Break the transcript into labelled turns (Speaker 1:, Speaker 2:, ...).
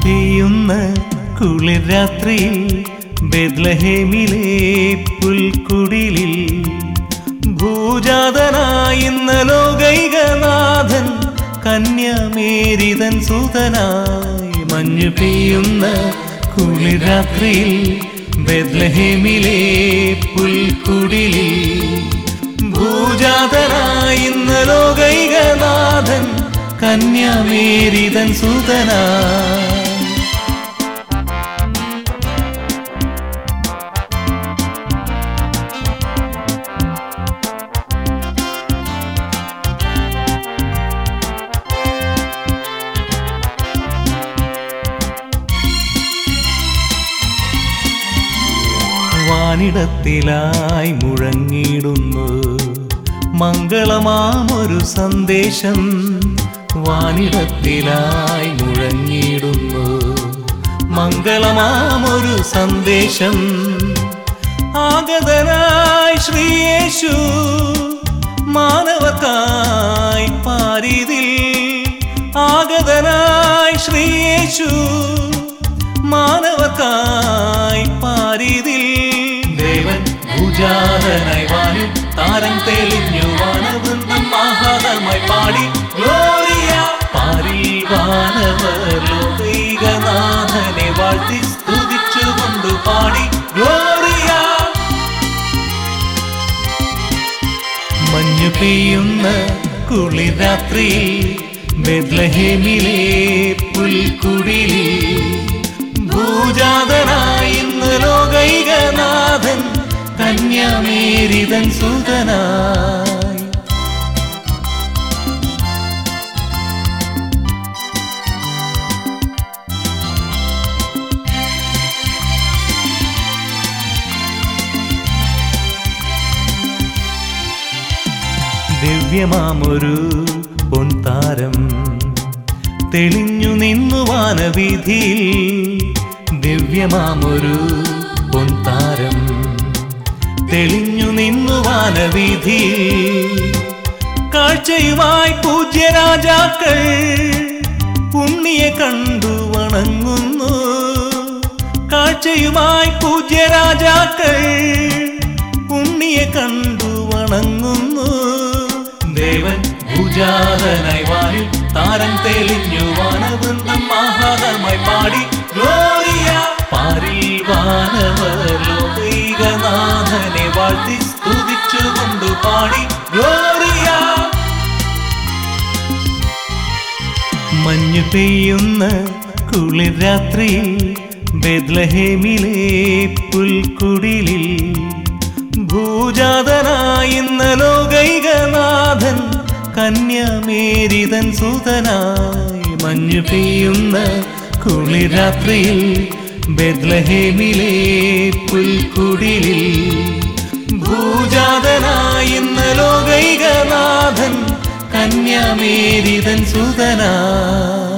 Speaker 1: പെയ്യുന്ന കുളിർ രാത്രിയിൽ ബെദ്ലഹേമിലെ പുൽക്കുടിലിൽ ഭൂജാതനായിന്ന ലോകൈകനാഥൻ കന്യാമേരിതൻ സുതനായി മഞ്ഞു പെയ്യുന്ന കുളിർ രാത്രിയിൽ ബെദ്ലഹേമിലെ പുൽക്കുടിലിൽ ഭൂജാതനായിന്ന ലോകൈകനാഥൻ കന്യാമേരിതൻ സുതനായി വാനിടത്തിലായി മുഴങ്ങിടുന്നു മംഗളമാമൊരു സന്ദേശം വാനിടത്തിലായി മുഴങ്ങിടുന്നു മംഗളമാമൊരു സന്ദേശം ആഗതനായി ശ്രീയേശു മാനവക്കായി പാരിതിൽ ആഗതനായി ശ്രീയേശു മാനവക്കായി പാരിതിൽ ദേവൻ ഭുജാതനായി വാനും താരം തെളിഞ്ഞു വാനവൃന്ദം ആഹ്ലാദമായി പാടി ഗ്ലോറിയ പാരിൽ വാനവർ ലോകൈകനാഥനെ വാഴ്ത്തി സ്തുതിച്ചുകൊണ്ട് പാടി ഗ്ലോറിയ മഞ്ഞു പെയ്യുന്ന കുളിരാത്രിയിൽ ബെദ്ലഹേമിലെ പുൽക്കുടിലിൽ ഭൂജാതനായിന്ന് ലോകൈകനാഥൻ കന്യാമേരിതൻ സുതനായി ദിവ്യമാമൊരു പൊൻതാരം തെളിഞ്ഞു നിന്നു വാനവീതിയിൽ ദിവ്യമാമൊരു പൊൻതാരം തെളിഞ്ഞു നിന്നു വാനവീതിയിൽ കാഴ്ചയുമായി പൂജ്യരാജാക്കൾ ഉണ്ണിയെ കണ്ടു വണങ്ങുന്നു കാഴ്ചയുമായി പൂജ്യരാജാക്കൾ ഉണ്ണിയെ കണ്ടു വണങ്ങുന്നു ദേവൻ ഭുജാതനായി വാനിൽ താരം തെളിഞ്ഞു വാനവൃന്ദം ആഹ്ലാദമായി പാടി ഗ്ലോറിയ പാരിൽ വാനവർ ലോകൈകനാഥനെ വാഴ്ത്തി സ്തുതിച്ചുകൊണ്ട് പാടി ഗ്ലോറിയ മഞ്ഞു പെയ്യുന്ന കുളിർ രാത്രിയിൽ ബെദ്ലഹേമിലെ പുൽക്കുടിലിൽ ഭൂജാതനായിന്ന ലോകൈകനാഥൻ കന്യാമേരിതൻ സുതനായി മഞ്ഞു പെയ്യുന്ന കുളിർ രാത്രിയിൽ ബെദ്ലഹേമിലെ പുൽക്കുടിലിൽ ഭൂജാതനായിന്ന ലോകൈകനാഥൻ കന്യാമേരിതൻ സുതനായി